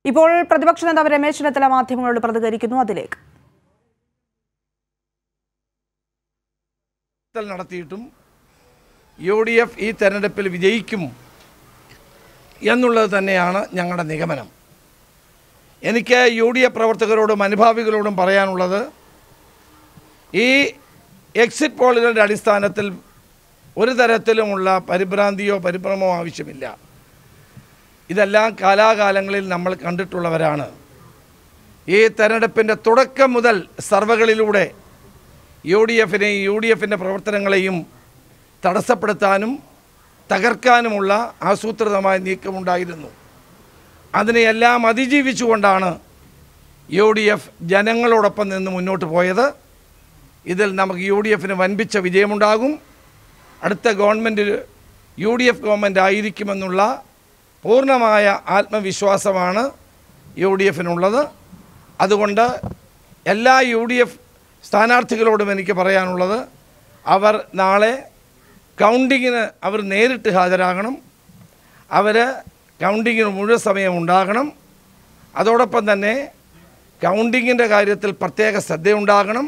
ഇപ്പോൾ പ്രതിപക്ഷ നേതാവ് രമേശ് ചെന്നിത്തല മാധ്യമങ്ങളോട് പ്രതികരിക്കുന്നു അതിലേക്ക് ൽ നടത്തിയിട്ടും യു ഡി എഫ് ഈ തെരഞ്ഞെടുപ്പിൽ വിജയിക്കും എന്നുള്ളത് തന്നെയാണ് ഞങ്ങളുടെ നിഗമനം എനിക്ക് യു ഡി എഫ് പ്രവർത്തകരോടും അനുഭാവികളോടും പറയാനുള്ളത് ഈ എക്സിറ്റ് പോളുകളുടെ അടിസ്ഥാനത്തിൽ ഒരു തരത്തിലുമുള്ള പരിഭ്രാന്തിയോ പരിഭ്രമോ ആവശ്യമില്ല ഇതെല്ലാം കാലാകാലങ്ങളിൽ നമ്മൾ കണ്ടിട്ടുള്ളവരാണ് ഈ തെരഞ്ഞെടുപ്പിൻ്റെ തുടക്കം മുതൽ സർവകളിലൂടെ യു ഡി എഫിനെയും യു ഡി എഫിൻ്റെ പ്രവർത്തനങ്ങളെയും തടസ്സപ്പെടുത്താനും തകർക്കാനുമുള്ള ആസൂത്രിതമായ നീക്കമുണ്ടായിരുന്നു അതിനെയെല്ലാം അതിജീവിച്ചുകൊണ്ടാണ് യു ഡി എഫ് ജനങ്ങളോടൊപ്പം നിന്ന് മുന്നോട്ട് പോയത് ഇതിൽ നമുക്ക് യു ഡി എഫിന് വൻപിച്ച വിജയമുണ്ടാകും അടുത്ത government U D F government ആയിരിക്കുമെന്നുള്ള പൂർണ്ണമായ ആത്മവിശ്വാസമാണ് യു ഡി എഫിനുള്ളത് അതുകൊണ്ട് എല്ലാ യു ഡി എഫ് സ്ഥാനാർത്ഥികളോടും എനിക്ക് പറയാനുള്ളത് അവർ നാളെ കൗണ്ടിങ്ങിന് അവർ നേരിട്ട് ഹാജരാകണം അവർ കൗണ്ടിങ്ങിന് മുഴുവൻ സമയം ഉണ്ടാകണം അതോടൊപ്പം തന്നെ കൗണ്ടിങ്ങിൻ്റെ കാര്യത്തിൽ പ്രത്യേക ശ്രദ്ധയുണ്ടാകണം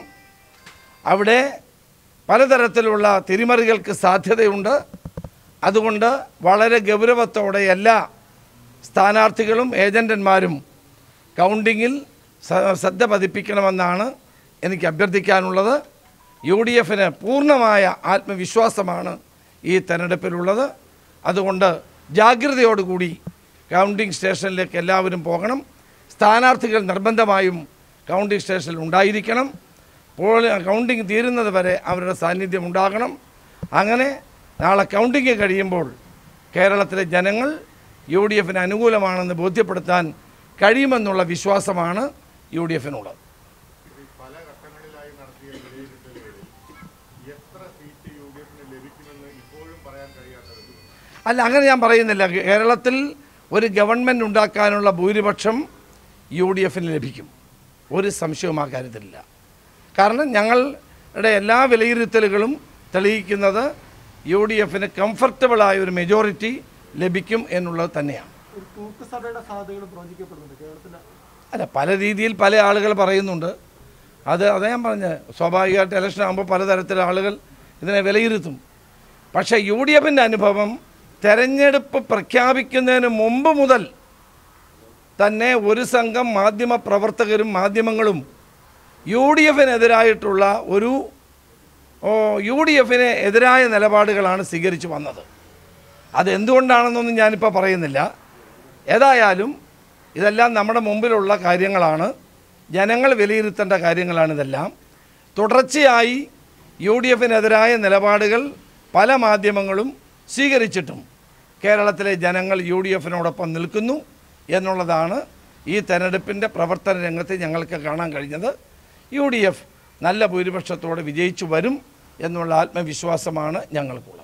അവിടെ പലതരത്തിലുള്ള തിരിമറികൾക്ക് സാധ്യതയുണ്ട് അതുകൊണ്ട് വളരെ ഗൗരവത്തോടെ എല്ലാ സ്ഥാനാർത്ഥികളും ഏജൻറ്റന്മാരും കൗണ്ടിങ്ങിൽ സ- ശ്രദ്ധ പതിപ്പിക്കണമെന്നാണ് എനിക്ക് അഭ്യർത്ഥിക്കാനുള്ളത് യു ഡി എഫിന് പൂർണ്ണമായ ആത്മവിശ്വാസമാണ് ഈ തെരഞ്ഞെടുപ്പിലുള്ളത് അതുകൊണ്ട് ജാഗ്രതയോടുകൂടി കൗണ്ടിംഗ് സ്റ്റേഷനിലേക്ക് എല്ലാവരും പോകണം സ്ഥാനാർത്ഥികൾ നിർബന്ധമായും കൗണ്ടിംഗ് സ്റ്റേഷനിൽ ഉണ്ടായിരിക്കണം പോൾ കൗണ്ടിംഗ് തീരുന്നത് വരെ അവരുടെ സാന്നിധ്യം ഉണ്ടാകണം അങ്ങനെ നാളെ കൗണ്ടിംഗ് കഴിയുമ്പോൾ കേരളത്തിലെ ജനങ്ങൾ യു ഡി എഫിന് അനുകൂലമാണെന്ന് ബോധ്യപ്പെടുത്താൻ കഴിയുമെന്നുള്ള വിശ്വാസമാണ് യു ഡി എഫിനുള്ളത് പല ഘട്ടങ്ങളിലായി നടത്തിയ വിലയിരുത്തലുകളിൽ എത്ര സീറ്റ് യു ഡി എഫിന് ലഭിക്കുമെന്ന് ഇപ്പോഴും പറയാൻ കഴിയാത്തത് അല്ല അങ്ങനെ ഞാൻ പറയുന്നില്ല കേരളത്തിൽ ഒരു ഗവൺമെൻറ് ഉണ്ടാക്കാനുള്ള ഭൂരിപക്ഷം യു ഡി എഫിന് ലഭിക്കും ഒരു സംശയവും ആ കാര്യത്തിലില്ല കാരണം ഞങ്ങളുടെ എല്ലാ വിലയിരുത്തലുകളും തെളിയിക്കുന്നത് യു ഡി എഫിന് കംഫർട്ടബിളായ ഒരു മെജോറിറ്റി ലഭിക്കും എന്നുള്ളത് തന്നെയാണ് ഒരു തൂക്കുസഭയുടെ സാധ്യതകൾ പ്രവചിക്കപ്പെടുന്നുണ്ട് കേരളത്തിന്റെ അല്ല പല രീതിയിൽ പല ആളുകൾ പറയുന്നുണ്ട് അത് അതേ ഞാൻ പറഞ്ഞ സ്വാഭാവികമായിട്ട് ഇലക്ഷൻ ആകുമ്പോൾ പലതരത്തിലുള്ള ആളുകൾ ഇതിനെ വിലയിരുത്തും പക്ഷേ യു ഡി എഫിൻ്റെ അനുഭവം തെരഞ്ഞെടുപ്പ് പ്രഖ്യാപിക്കുന്നതിന് മുമ്പ് മുതൽ തന്നെ ഒരു സംഘം മാധ്യമ പ്രവർത്തകരും മാധ്യമങ്ങളും യു ഡി എഫിനെതിരായിട്ടുള്ള ഒരു ഓ, യു ഡി എഫിന് എതിരായ നിലപാടുകളാണ് സ്വീകരിച്ചു വന്നത് അതെന്തുകൊണ്ടാണെന്നൊന്നും ഞാനിപ്പോൾ പറയുന്നില്ല ഏതായാലും ഇതെല്ലാം നമ്മുടെ മുമ്പിലുള്ള കാര്യങ്ങളാണ് ജനങ്ങൾ വിലയിരുത്തേണ്ട കാര്യങ്ങളാണ് ഇതെല്ലാം തുടർച്ചയായി യു ഡി എഫിനെതിരായ നിലപാടുകൾ പല മാധ്യമങ്ങളും സ്വീകരിച്ചിട്ടും കേരളത്തിലെ ജനങ്ങൾ യു ഡി എഫിനോടൊപ്പം നിൽക്കുന്നു എന്നുള്ളതാണ് ഈ തെരഞ്ഞെടുപ്പിൻ്റെ പ്രവർത്തന രംഗത്ത് ഞങ്ങൾക്ക് കാണാൻ കഴിഞ്ഞത് യു ഡി എഫ് നല്ല ഭൂരിപക്ഷത്തോടെ വിജയിച്ചു വരും എന്നുള്ള ആത്മവിശ്വാസമാണ് ഞങ്ങൾക്കുള്ളത്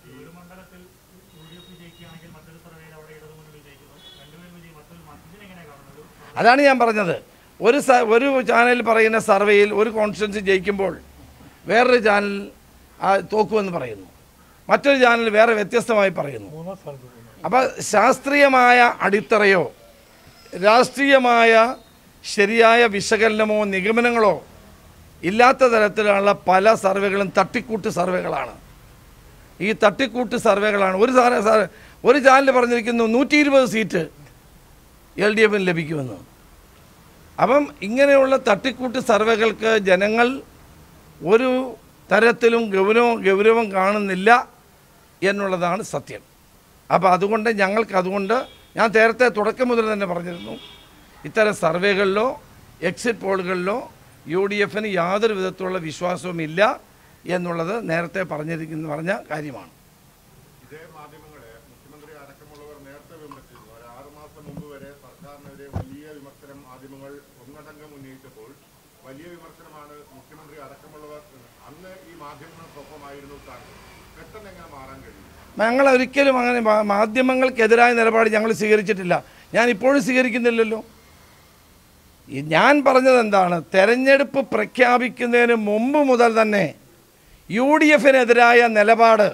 അതാണ് ഞാൻ പറഞ്ഞത് ഒരു സ ഒരു ചാനൽ പറയുന്ന സർവേയിൽ ഒരു കോൺസ്റ്റിറ്റ്യൻസി ജയിക്കുമ്പോൾ വേറൊരു ചാനൽ ആ തോക്കുമെന്ന് പറയുന്നു മറ്റൊരു ചാനൽ വേറെ വ്യത്യസ്തമായി പറയുന്നു അപ്പോൾ ശാസ്ത്രീയമായ അടിത്തറയോ രാഷ്ട്രീയമായ ശരിയായ വിശകലനമോ നിഗമനങ്ങളോ ഇല്ലാത്ത തരത്തിലുള്ള പല സർവേകളും തട്ടിക്കൂട്ട് സർവേകളാണ് ഈ തട്ടിക്കൂട്ട് സർവേകളാണ് ഒരു സാറേ സാർ ഒരു ചാനൽ പറഞ്ഞിരിക്കുന്നു നൂറ്റി ഇരുപത് സീറ്റ് എൽ ഡി എഫിന് ലഭിക്കുമെന്ന് അപ്പം ഇങ്ങനെയുള്ള തട്ടിക്കൂട്ട് സർവേകൾക്ക് ജനങ്ങൾ ഒരു തരത്തിലും ഗൗരവം ഗൗരവം കാണുന്നില്ല എന്നുള്ളതാണ് സത്യം അപ്പോൾ അതുകൊണ്ട് ഞങ്ങൾക്ക് അതുകൊണ്ട് ഞാൻ നേരത്തെ തുടക്കം മുതൽ തന്നെ പറഞ്ഞിരുന്നു ഇത്തരം സർവേകളിലോ എക്സിറ്റ് പോളുകളിലോ യു ഡി എഫിന് യാതൊരു വിധത്തിലുള്ള വിശ്വാസവും ഇല്ല എന്നുള്ളത് നേരത്തെ പറഞ്ഞിരിക്കുന്ന പറഞ്ഞ കാര്യമാണ് ഇതേ മാധ്യമങ്ങളെ മുഖ്യമന്ത്രി അടക്കമുള്ളവർ നേരത്തെ വിമർശിച്ചു ഒരു ആറുമാസം മുമ്പ് വരെ സർക്കാരിനെതിരെ വലിയ വിമർശനം മാധ്യമങ്ങൾ ഒന്നടങ്കം ഉന്നയിച്ചപ്പോൾ വലിയ വിമർശനമാണ് മുഖ്യമന്ത്രി അടക്കമുള്ളവർ അന്ന് ഈ മാധ്യമങ്ങൾക്കൊപ്പമായിരുന്നു താൻ പെട്ടെന്ന് എങ്ങനെ മാറാൻ കഴിയും ഞങ്ങൾ ഒരിക്കലും അങ്ങനെ മാ- മാധ്യമങ്ങൾക്കെതിരായ നിലപാട് ഞങ്ങൾ സ്വീകരിച്ചിട്ടില്ല ഞാൻ ഇപ്പോഴും സ്വീകരിക്കുന്നില്ലല്ലോ ഈ ഞാൻ പറഞ്ഞത് എന്താണ് തെരഞ്ഞെടുപ്പ് പ്രഖ്യാപിക്കുന്നതിന് മുമ്പ് മുതൽ തന്നെ യു ഡി എഫിനെതിരായ നിലപാട്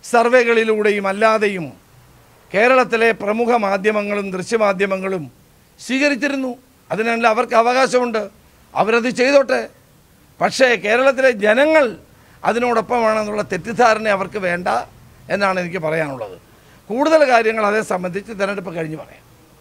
സർവേകളിലൂടെയും അല്ലാതെയും കേരളത്തിലെ പ്രമുഖ മാധ്യമങ്ങളും ദൃശ്യമാധ്യമങ്ങളും സ്വീകരിച്ചിരുന്നു അതിനല്ല അവർക്ക് അവകാശമുണ്ട് അവരത് ചെയ്തോട്ടെ പക്ഷേ കേരളത്തിലെ ജനങ്ങൾ അതിനോടൊപ്പമാണെന്നുള്ള തെറ്റിദ്ധാരണ അവർക്ക് വേണ്ട എന്നാണ് എനിക്ക് പറയാനുള്ളത് കൂടുതൽ കാര്യങ്ങൾ അതേ സംബന്ധിച്ച് തിരഞ്ഞെടുപ്പ് കഴിഞ്ഞ് പറയാം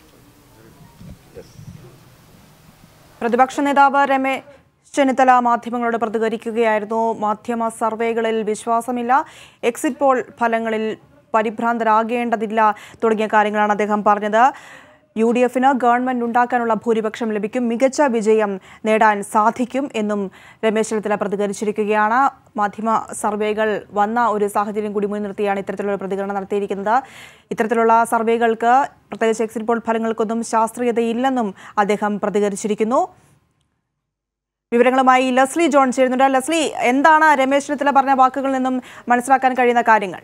പ്രതിപക്ഷ നേതാവ് രമേശ് ചെന്നിത്തല മാധ്യമങ്ങളോട് പ്രതികരിക്കുകയായിരുന്നു മാധ്യമ സർവേകളിൽ വിശ്വാസമില്ല എക്സിറ്റ് പോൾ ഫലങ്ങളിൽ പരിഭ്രാന്തരാകേണ്ടതില്ല തുടങ്ങിയ കാര്യങ്ങളാണ് അദ്ദേഹം പറഞ്ഞത് യു ഡി എഫിന് ഗവൺമെന്റ് ഉണ്ടാക്കാനുള്ള ഭൂരിപക്ഷം ലഭിക്കും മികച്ച വിജയം നേടാൻ സാധിക്കും എന്നും രമേശ് ചെന്നിത്തല പ്രതികരിച്ചിരിക്കുകയാണ് മാധ്യമ സർവേകൾ വന്ന ഒരു സാഹചര്യം കൂടി മുൻനിർത്തിയാണ് ഇത്തരത്തിലുള്ള പ്രതികരണം നടത്തിയിരിക്കുന്നത് ഇത്തരത്തിലുള്ള സർവേകൾക്ക് പ്രത്യേകിച്ച് എക്സിറ്റ് പോൾ ഫലങ്ങൾക്കൊന്നും ശാസ്ത്രീയതയില്ലെന്നും അദ്ദേഹം പ്രതികരിച്ചിരിക്കുന്നു വിവരങ്ങളുമായി ലസ്ലി ജോൺ ചേരുന്നുണ്ട് ലസ്ലി എന്താണ് രമേശ് ചെന്നിത്തല പറഞ്ഞ വാക്കുകളിൽ നിന്നും മനസ്സിലാക്കാൻ കഴിയുന്ന കാര്യങ്ങൾ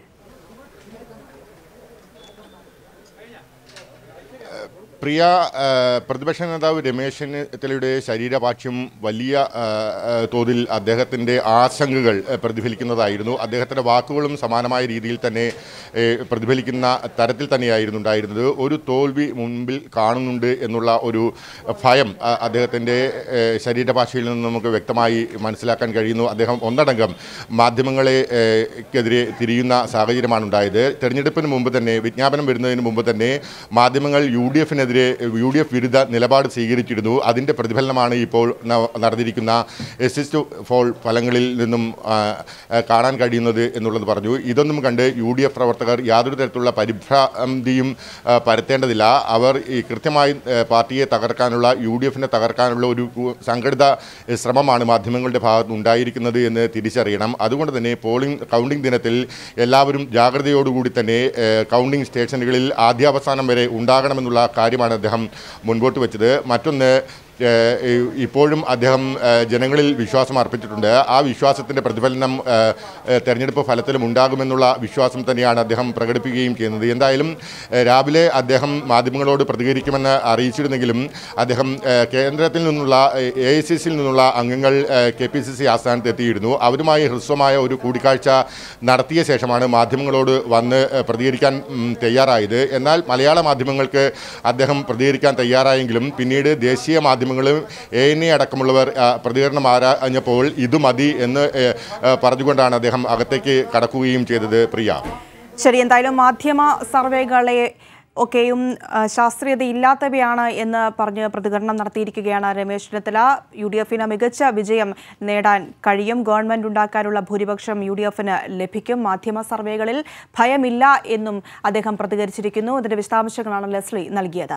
പ്രിയ ആ, പ്രതിപക്ഷ നേതാവ് രമേശ് ചെന്നിത്തലയുടെ ശരീരഭാഷ്യം വലിയ ആ, ആ, തോതിൽ അദ്ദേഹത്തിൻ്റെ ആശങ്കകൾ ആ, പ്രതിഫലിക്കുന്നതായിരുന്നു അദ്ദേഹത്തിൻ്റെ വാക്കുകളും സമാനമായ രീതിയിൽ തന്നെ ഏ, പ്രതിഫലിക്കുന്ന തരത്തിൽ തന്നെയായിരുന്നു ഉണ്ടായിരുന്നത് ഒരു തോൽവി മുൻപിൽ കാണുന്നുണ്ട് എന്നുള്ള ഒരു ഭയം ആ, അദ്ദേഹത്തിൻ്റെ ഏ, ശരീരഭാഷയിൽ നിന്ന് നമുക്ക് വ്യക്തമായി മനസ്സിലാക്കാൻ കഴിയുന്നു അദ്ദേഹം ഒന്നടങ്കം മാധ്യമങ്ങളെ ഏ, ക്കെതിരെ തിരിയുന്ന സാഹചര്യമാണ് ഉണ്ടായത് തെരഞ്ഞെടുപ്പിന് മുമ്പ് തന്നെ വിജ്ഞാപനം വരുന്നതിന് മുമ്പ് തന്നെ മാധ്യമങ്ങൾ യു ഡി എഫിനെതിരെ യു ഡി എഫ് വിരുദ്ധ നിലപാട് സ്വീകരിച്ചിരുന്നു അതിൻ്റെ പ്രതിഫലനമാണ് ഇപ്പോൾ ന- നടന്നിരിക്കുന്ന എസിസ്റ്റ് ഫോൾ ഫലങ്ങളിൽ നിന്നും ആ, ആ, കാണാൻ കഴിയുന്നത് എന്നുള്ളത് പറഞ്ഞു ഇതൊന്നും കണ്ട് യു ഡി എഫ് പ്രവർത്തകർ യാതൊരു തരത്തിലുള്ള പരിഭ്രാന്തിയും ആ, പരത്തേണ്ടതില്ല അവർ ഈ കൃത്യമായി ആ, പാർട്ടിയെ തകർക്കാനുള്ള യു ഡി എഫിനെ തകർക്കാനുള്ള ഒരു കു- സംഘടിത ഏ, ശ്രമമാണ് മാധ്യമങ്ങളുടെ ഭാഗത്ത് ഉണ്ടായിരിക്കുന്നത് എന്ന് തിരിച്ചറിയണം അതുകൊണ്ട് തന്നെ പോളിംഗ് കൗണ്ടിംഗ് ദിനത്തിൽ എല്ലാവരും ജാഗ്രതയോടുകൂടി തന്നെ ഏ, കൗണ്ടിംഗ് സ്റ്റേഷനുകളിൽ ആദ്യാവസാനം വരെ ഉണ്ടാകണമെന്നുള്ള കാര്യമാണ് അദ്ദേഹം മുൻപോട്ട് വെച്ചത് മറ്റൊന്ന് ഏഹ് ഈ- ഇപ്പോഴും അദ്ദേഹം ഏഹ് ജനങ്ങളിൽ വിശ്വാസം അർപ്പിച്ചിട്ടുണ്ട് ആ വിശ്വാസത്തിൻ്റെ പ്രതിഫലനം ഏഹ് ഏഹ് തെരഞ്ഞെടുപ്പ് ഫലത്തിലും ഉണ്ടാകുമെന്നുള്ള വിശ്വാസം തന്നെയാണ് അദ്ദേഹം പ്രകടിപ്പിക്കുകയും ചെയ്യുന്നത് എന്തായാലും ഏഹ് രാവിലെ അദ്ദേഹം മാധ്യമങ്ങളോട് പ്രതികരിക്കുമെന്ന് അറിയിച്ചിരുന്നെങ്കിലും അദ്ദേഹം ഏഹ് കേന്ദ്രത്തിൽ നിന്നുള്ള എ ഐ സി സിയിൽ നിന്നുള്ള അംഗങ്ങൾ കെ പി സി സി ആസ്ഥാനത്ത് എത്തിയിരുന്നു അവരുമായി ഹ്രസ്വമായ ഒരു കൂടിക്കാഴ്ച നടത്തിയ ശേഷമാണ് മാധ്യമങ്ങളോട് വന്ന് ഏഹ് പ്രതികരിക്കാൻ ഉം, തയ്യാറായത് എന്നാൽ മലയാള മാധ്യമങ്ങൾക്ക് അദ്ദേഹം പ്രതികരിക്കാൻ തയ്യാറായെങ്കിലും പിന്നീട് ദേശീയ മാധ്യമങ്ങളും എ എൻ എ അടക്കമുള്ളവർ ആ, പ്രതികരണം ആരാഞ്ഞപ്പോൾ ഇത് മതി എന്ന് ഏഹ്, ഏഹ് പറഞ്ഞുകൊണ്ടാണ് അദ്ദേഹം അകത്തേക്ക് കടക്കുകയും ചെയ്തത് പ്രിയ ശരി എന്തായാലും മാധ്യമ സർവേകളെ ഒക്കെയും ആ, ശാസ്ത്രീയതയില്ലാത്തവയാണ് എന്ന് പറഞ്ഞ് പ്രതികരണം നടത്തിയിരിക്കുകയാണ് രമേശ് ചെന്നിത്തല യു ഡി എഫിന് മികച്ച വിജയം നേടാൻ കഴിയും ഗവൺമെന്റ് ഉണ്ടാക്കാനുള്ള ഭൂരിപക്ഷം യു ഡി എഫിന് ലഭിക്കും മാധ്യമ സർവേകളിൽ ഭയമില്ല എന്നും അദ്ദേഹം പ്രതികരിച്ചിരിക്കുന്നു ഇതിന്റെ വിശദാംശങ്ങളാണ് ലെസ്ലി നൽകിയത്